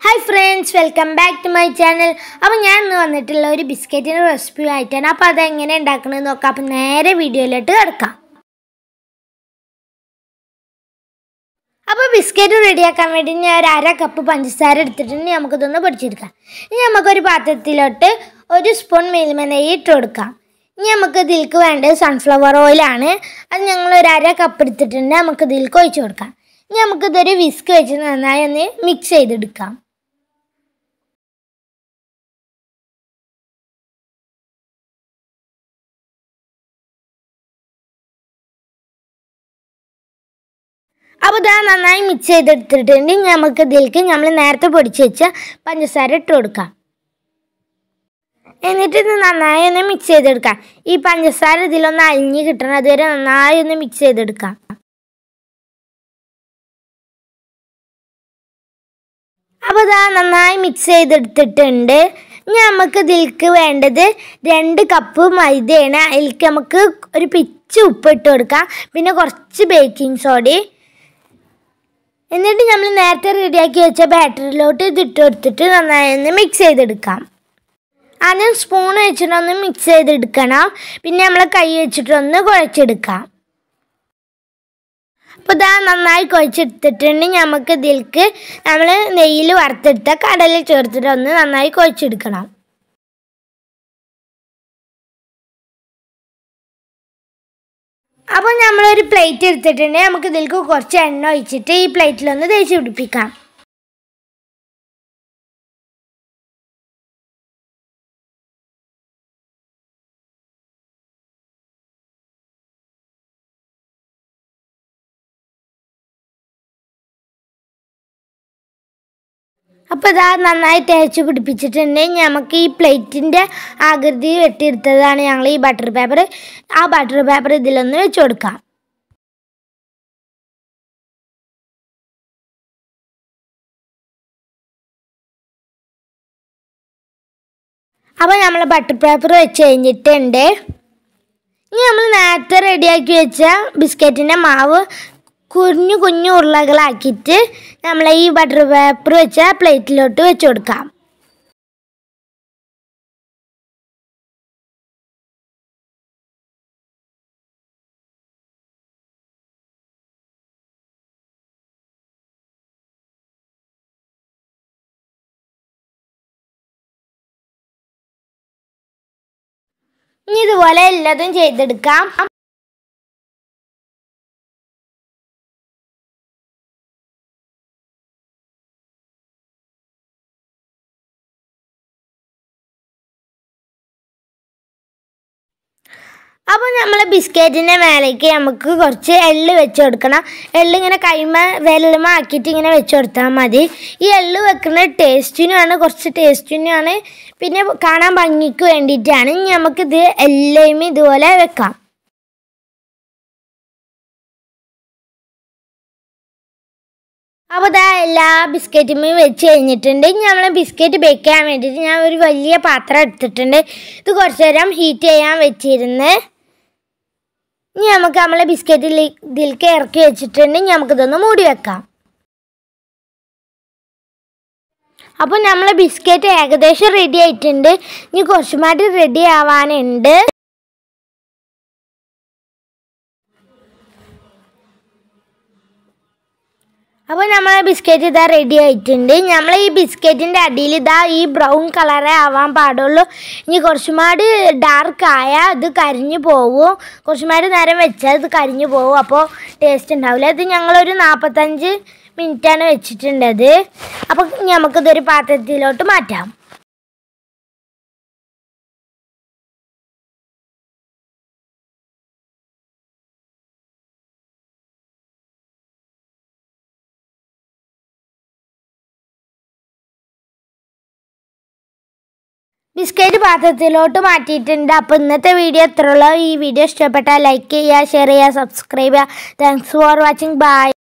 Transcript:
hi friends welcome back to my channel അപ്പോൾ ഞാൻ ഇന്ന് വന്നിട്ടുള്ള ഒരു ബിസ്ക്കറ്റിൻ്റെ റെസിപ്പി ആയിട്ടാണ് അപ്പോൾ അതെങ്ങനെ ഉണ്ടാക്കണമെന്ന് നോക്കാം അപ്പോൾ നേരെ വീഡിയോയിലോട്ട് കിടക്കാം അപ്പോൾ ബിസ്ക്കറ്റ് റെഡിയാക്കാൻ വേണ്ടി ഞാൻ ഒരു അര കപ്പ് പഞ്ചസാര എടുത്തിട്ടുണ്ട് നമുക്കിതൊന്ന് പൊടിച്ചെടുക്കാം ഇനി നമുക്കൊരു പാത്രത്തിലോട്ട് ഒരു സ്പൂൺ മിൽമ നെയ്യ് ഇട്ട് കൊടുക്കാം ഇനി നമുക്ക് ഇതിലേക്ക് വേണ്ടത് സൺഫ്ലവർ ഓയിലാണ് അത് ഞങ്ങൾ ഒരു അര കപ്പ് എടുത്തിട്ടുണ്ട് നമുക്ക് ഇതിലേക്ക് ഒഴിച്ച് കൊടുക്കാം ഇനി നമുക്കിതൊരു വിസ്ക് വെച്ച് നന്നായി ഒന്ന് മിക്സ് ചെയ്തെടുക്കാം അപ്പോൾ ഇതാ നന്നായി മിക്സ് ചെയ്തെടുത്തിട്ടുണ്ട് നമുക്ക് ഇതിലേക്ക് നമ്മൾ നേരത്തെ പൊടിച്ച് വെച്ച പഞ്ചസാര ഇട്ട് കൊടുക്കാം എന്നിട്ട് ഇത് നന്നായി ഒന്ന് മിക്സ് ചെയ്തെടുക്കാം ഈ പഞ്ചസാര ഇതിലൊന്ന് അലിഞ്ഞ് കിട്ടണം അതുവരെ നന്നായി ഒന്ന് മിക്സ് ചെയ്തെടുക്കാം അപ്പോൾ ഇതാ നന്നായി മിക്സ് ചെയ്തെടുത്തിട്ടുണ്ട് ഇനി നമുക്ക് ഇതിലേക്ക് വേണ്ടത് രണ്ട് കപ്പ് മൈദയാണ് അതിലേക്ക് നമുക്ക് ഒരു പിച്ച് ഉപ്പ് ഇട്ട് കൊടുക്കാം പിന്നെ കുറച്ച് ബേക്കിംഗ് സോഡയും എന്നിട്ട് നമ്മൾ നേരത്തെ റെഡിയാക്കി വെച്ച ബാറ്ററിലോട്ട് ഇത് ഇട്ട് കൊടുത്തിട്ട് നന്നായി ഒന്ന് മിക്സ് ചെയ്തെടുക്കാം ആദ്യം സ്പൂൺ വെച്ചിട്ടൊന്ന് മിക്സ് ചെയ്തെടുക്കണം പിന്നെ നമ്മൾ കൈ വെച്ചിട്ടൊന്ന് കുഴച്ചെടുക്കാം അപ്പോൾ ഇതാ നന്നായി കുഴച്ചെടുത്തിട്ടുണ്ട് നമുക്ക് ഇതിലേക്ക് നമ്മൾ നെയ്യിൽ വറുത്തെടുത്ത കടല ചേർത്തിട്ട് ഒന്ന് നന്നായി കുഴച്ചെടുക്കണം അപ്പോൾ നമ്മളൊരു പ്ലേറ്റ് എടുത്തിട്ടുണ്ട് നമുക്ക് ഇതിലേക്ക് കുറച്ച് എണ്ണ ഒഴിച്ചിട്ട് ഈ പ്ലേറ്റിലൊന്ന് തേച്ച് പിടിപ്പിക്കാം അപ്പോൾ ഇതാ നന്നായി തേച്ച് പിടിപ്പിച്ചിട്ടുണ്ട് നമുക്ക് ഈ പ്ലേറ്റിൻ്റെ ആകൃതി വെട്ടിയെടുത്തതാണ് ഞങ്ങൾ ഈ ബട്ടർ പേപ്പർ ആ ബട്ടർ പേപ്പർ ഇതിലൊന്ന് വെച്ച് കൊടുക്കാം അപ്പോൾ നമ്മൾ ബട്ടർ പേപ്പർ വെച്ച് കഴിഞ്ഞിട്ടുണ്ട് ഇനി നമ്മൾ നേരത്തെ റെഡിയാക്കി വെച്ച ബിസ്ക്കറ്റിൻ്റെ മാവ് കുഞ്ഞു കുഞ്ഞു ഉരുളകളാക്കിയിട്ട് നമ്മൾ ഈ ബട്ടർ പേപ്പർ വെച്ച പ്ലേറ്റിലോട്ട് വെച്ച് കൊടുക്കാം ഇനി ഇതുപോലെ എല്ലാതും ചെയ്തെടുക്കാം അപ്പോൾ നമ്മൾ ബിസ്ക്കറ്റിൻ്റെ മേലേക്ക് നമുക്ക് കുറച്ച് എള്ള് വെച്ച് കൊടുക്കണം എള്ള് ഇങ്ങനെ കൈമ വിരലുമ ആക്കിയിട്ട് ഇങ്ങനെ വെച്ച് കൊടുത്താൽ മതി ഈ എള്ള് വെക്കുന്ന ടേസ്റ്റിനുമാണ് കുറച്ച് ടേസ്റ്റിനുമാണ് പിന്നെ കാണാൻ ഭംഗിക്ക് വേണ്ടിയിട്ടാണ് ഇനി നമുക്കിത് എല്ലാം ഇതുപോലെ വെക്കാം അപ്പോൾ ഇതാ എല്ലാ ബിസ്ക്കറ്റും വെച്ച് കഴിഞ്ഞിട്ടുണ്ട് ഇനി നമ്മൾ ബിസ്ക്കറ്റ് ബേക്ക് ചെയ്യാൻ വേണ്ടിയിട്ട് ഞാൻ ഒരു വലിയ പാത്രം എടുത്തിട്ടുണ്ട് ഇത് കുറച്ച് നേരം ഹീറ്റ് ചെയ്യാൻ വെച്ചിരുന്ന് ഇനി നമുക്ക് നമ്മളെ ബിസ്ക്കറ്റിൽ ഇതിലേക്ക് ഇറക്കി വെച്ചിട്ടുണ്ട് ഇനി നമുക്കിതൊന്ന് മൂടി വെക്കാം അപ്പോൾ നമ്മളെ ബിസ്ക്കറ്റ് ഏകദേശം റെഡി ആയിട്ടുണ്ട് ഇനി കുറച്ചുമായിട്ട് റെഡി ആവാനുണ്ട് അപ്പോൾ നമ്മളെ ബിസ്ക്കറ്റ് ഇതാ റെഡി ആയിട്ടുണ്ട് നമ്മൾ ഈ ബിസ്ക്കറ്റിൻ്റെ അടിയിൽ ഇതാ ഈ ബ്രൗൺ കളറേ ആവാൻ പാടുള്ളൂ ഇനി കുറച്ചുമാട് ഡാർക്ക് ആയാൽ ഇത് കരിഞ്ഞു പോവും കുറച്ചുമാട് നേരം വെച്ചാൽ ഇത് കരിഞ്ഞു പോവും അപ്പോൾ ടേസ്റ്റ് ഉണ്ടാവില്ല ഇത് ഞങ്ങളൊരു നാൽപ്പത്തഞ്ച് മിനിറ്റാണ് വെച്ചിട്ടുണ്ടത് അപ്പോൾ നമുക്കിതൊരു പാത്രത്തിലോട്ട് മാറ്റാം ബിസ്ക്കറ്റ് പാത്രത്തിലോട്ട് മാറ്റിയിട്ടുണ്ട് അപ്പോൾ ഇന്നത്തെ വീഡിയോ എത്രയുള്ളൂ ഈ വീഡിയോ ഇഷ്ടപ്പെട്ടാൽ ലൈക്ക് ചെയ്യുക ഷെയർ ചെയ്യുക സബ്സ്ക്രൈബ് ചെയ്യുക താങ്ക്സ് ഫോർ വാച്ചിങ് ബൈ